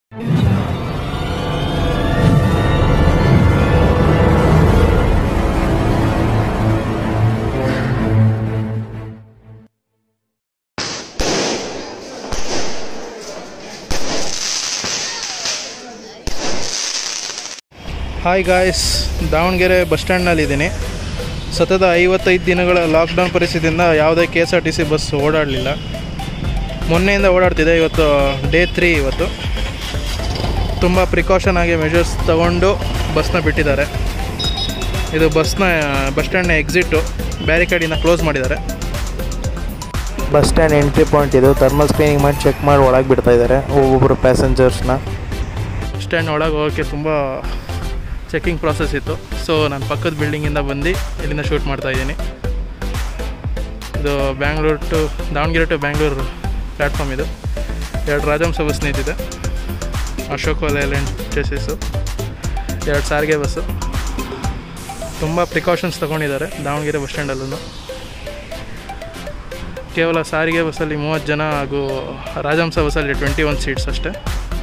hi guys Davanagere bus ಸ್ಟ್ಯಾಂಡ್ನಲ್ಲಿದ್ದೀನಿ ಸತತ ಐವತ್ತೈದು ದಿನಗಳ ಲಾಕ್ಡೌನ್ ಪರಿಸ್ಥಿತಿಯಿಂದ ಯಾವುದೇ K S R T C bus ಓಡಾಡಲಿಲ್ಲ ಮೊನ್ನೆಯಿಂದ ಓಡಾಡ್ತಿದೆ ಇವತ್ತು ಡೇ ತ್ರೀ ಇವತ್ತು ತುಂಬ ಪ್ರಿಕಾಷನ್ ಆಗಿ ಮೆಷರ್ಸ್ ತಗೊಂಡು ಬಸ್ನ ಬಿಟ್ಟಿದ್ದಾರೆ ಇದು ಬಸ್ನ ಬಸ್ ಸ್ಟ್ಯಾಂಡ್ನ ಎಕ್ಸಿಟ್ಟು ಬ್ಯಾರಿಕೇಡಿನ ಕ್ಲೋಸ್ ಮಾಡಿದ್ದಾರೆ ಬಸ್ ಸ್ಟ್ಯಾಂಡ್ ಎಂಟ್ರಿ ಪಾಯಿಂಟ್ ಇದು ಥರ್ಮಲ್ ಸ್ಕ್ರೀನಿಂಗ್ ಮಾಡಿ ಚೆಕ್ ಮಾಡಿ ಒಳಗೆ ಬಿಡ್ತಾ ಇದ್ದಾರೆ ಒಬ್ಬೊಬ್ಬರು ಪ್ಯಾಸೆಂಜರ್ಸ್ನ ಬಸ್ ಸ್ಟ್ಯಾಂಡ್ ಒಳಗೆ ಹೋಗೋಕ್ಕೆ ತುಂಬ ಚೆಕಿಂಗ್ ಪ್ರಾಸೆಸ್ ಇತ್ತು ಸೊ ನಾನು ಪಕ್ಕದ ಬಿಲ್ಡಿಂಗಿಂದ ಬಂದು ಇಲ್ಲಿಂದ ಶೂಟ್ ಮಾಡ್ತಾ ಇದ್ದೀನಿ ಇದು Bangalore to Davanagere to Bangalore platform ಇದು ಎರಡು ರಾಜಹಂಸ ಬಸ್ ನಿಂತಿದೆ ಅಶೋಕ್ ಲೈಲ್ಯಾಂಡ್ ಚೇಸಿಸು ಎರಡು ಸಾರಿಗೆ ಬಸ್ಸು ತುಂಬ ಪ್ರಿಕಾಷನ್ಸ್ ತೊಗೊಂಡಿದ್ದಾರೆ ದಾವಣಗೆರೆ ಬಸ್ ಸ್ಟ್ಯಾಂಡಲ್ಲೂ ಕೇವಲ ಸಾರಿಗೆ ಬಸ್ಸಲ್ಲಿ ಮೂವತ್ತು ಜನ ಹಾಗೂ ರಾಜಹಂಸ ಬಸ್ಸಲ್ಲಿ ಟ್ವೆಂಟಿ ಒನ್ ಸೀಟ್ಸ್ ಅಷ್ಟೇ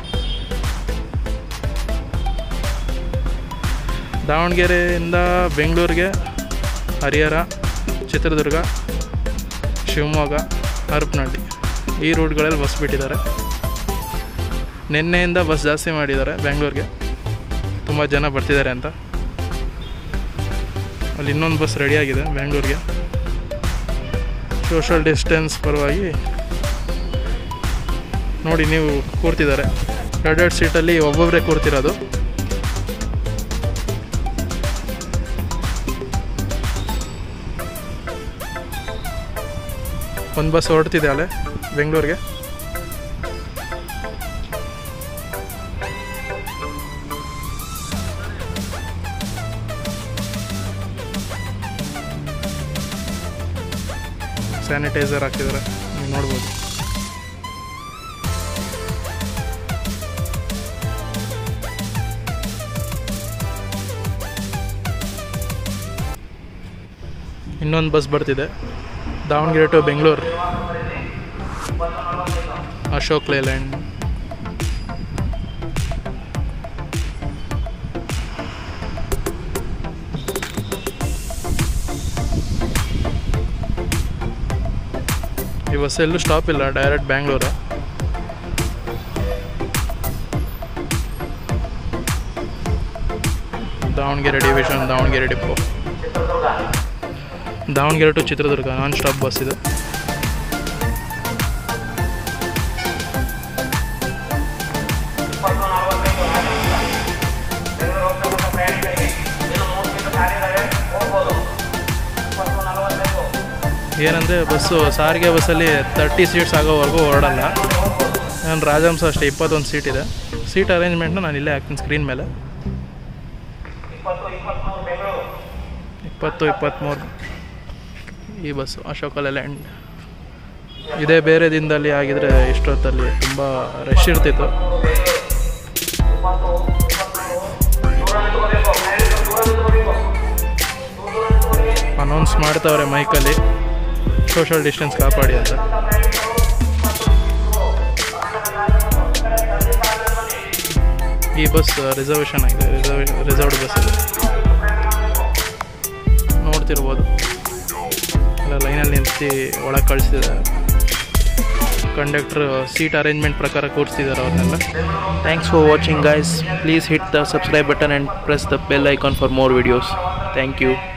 ದಾವಣಗೆರೆಯಿಂದ ಬೆಂಗಳೂರಿಗೆ ಹರಿಹರ ಚಿತ್ರದುರ್ಗ ಶಿವಮೊಗ್ಗ ಹರಪನಹಳ್ಳಿ ಈ ರೂಟ್ಗಳಲ್ಲಿ ಬಸ್ ಬಿಟ್ಟಿದ್ದಾರೆ ನಿನ್ನೆಯಿಂದ ಬಸ್ ಜಾಸ್ತಿ ಮಾಡಿದ್ದಾರೆ ಬೆಂಗಳೂರಿಗೆ ತುಂಬ ಜನ ಬರ್ತಿದ್ದಾರೆ ಅಂತ ಅಲ್ಲಿ ಇನ್ನೊಂದು ಬಸ್ ರೆಡಿಯಾಗಿದೆ ಬೆಂಗಳೂರಿಗೆ ಸೋಷಲ್ ಡಿಸ್ಟೆನ್ಸ್ ಪರವಾಗಿ ನೋಡಿ ನೀವು ಕೂರ್ತಿದ್ದಾರೆ ಎರಡೆರಡು ಸೀಟಲ್ಲಿ ಒಬ್ಬೊಬ್ಬರೇ ಕೂರ್ತಿರೋದು ಒಂದು ಬಸ್ ಹೊರಡ್ತಿದೆ ಅಲ್ಲೇ ಬೆಂಗಳೂರಿಗೆ ಸ್ಯಾನಿಟೈಸರ್ ಹಾಕಿದ್ದಾರೆ ನೀವು ನೋಡ್ಬೋದು ಇನ್ನೊಂದು ಬಸ್ ಬರ್ತಿದೆ ದಾವಣಗೆರೆ ಟು ಬೆಂಗಳೂರು ಅಶೋಕ್ ಲೇಲ್ಯಾಂಡ್ ಈ ಬಸ್ ಎಲ್ಲೂ ಸ್ಟಾಪ್ ಇಲ್ಲ direct Bangalore Davanagere division Davanagere depot Davanagere to Chitradurga non stop bus ಇದು ಏನಂದರೆ ಬಸ್ಸು ಸಾರಿಗೆ ಬಸ್ಸಲ್ಲಿ ತರ್ಟಿ ಸೀಟ್ಸ್ ಆಗೋವರೆಗೂ ಹೊರಡಲ್ಲ ನಾನು ರಾಜಹಂಸ ಅಷ್ಟೇ ಇಪ್ಪತ್ತೊಂದು ಸೀಟ್ ಇದೆ ಸೀಟ್ ಅರೇಂಜ್ಮೆಂಟ್ನ ನಾನು ಇಲ್ಲೇ ಹಾಕ್ತೀನಿ ಸ್ಕ್ರೀನ್ ಮೇಲೆ ಇಪ್ಪತ್ತು ಇಪ್ಪತ್ತ್ಮೂರು ಈ ಬಸ್ಸು ಅಶೋಕ ಲ್ಯಾಂಡ್ ಇದೇ ಬೇರೆ ದಿನದಲ್ಲಿ ಆಗಿದ್ರೆ ಇಷ್ಟೊತ್ತಲ್ಲಿ ತುಂಬ ರಶ್ ಇರ್ತಿತ್ತು ಅನೌನ್ಸ್ ಮಾಡ್ತಾವ್ರೆ ಮೈಕಲ್ಲಿ ಸೋಷಲ್ ಡಿಸ್ಟೆನ್ಸ್ ಕಾಪಾಡಿ ಅಂತ ಈ ಬಸ್ ರಿಸರ್ವೇಷನ್ ಆಗಿದೆ ರಿಸರ್ವ್ ರಿಸರ್ವ್ಡ್ ಬಸ್ ಇದೆ ನೋಡ್ತಿರ್ಬೋದು ಎಲ್ಲ ಲೈನಲ್ಲಿ ನಿಂತು ಒಳಗೆ ಕಳಿಸ್ತಿದ್ದಾರೆ ಕಂಡಕ್ಟ್ರ್ ಸೀಟ್ ಅರೇಂಜ್ಮೆಂಟ್ ಪ್ರಕಾರ ಕೂರಿಸ್ತಿದ್ದಾರೆ ಅವ್ರನ್ನೆಲ್ಲ thanks for watching guys please hit the subscribe button and press the bell icon for more videos thank you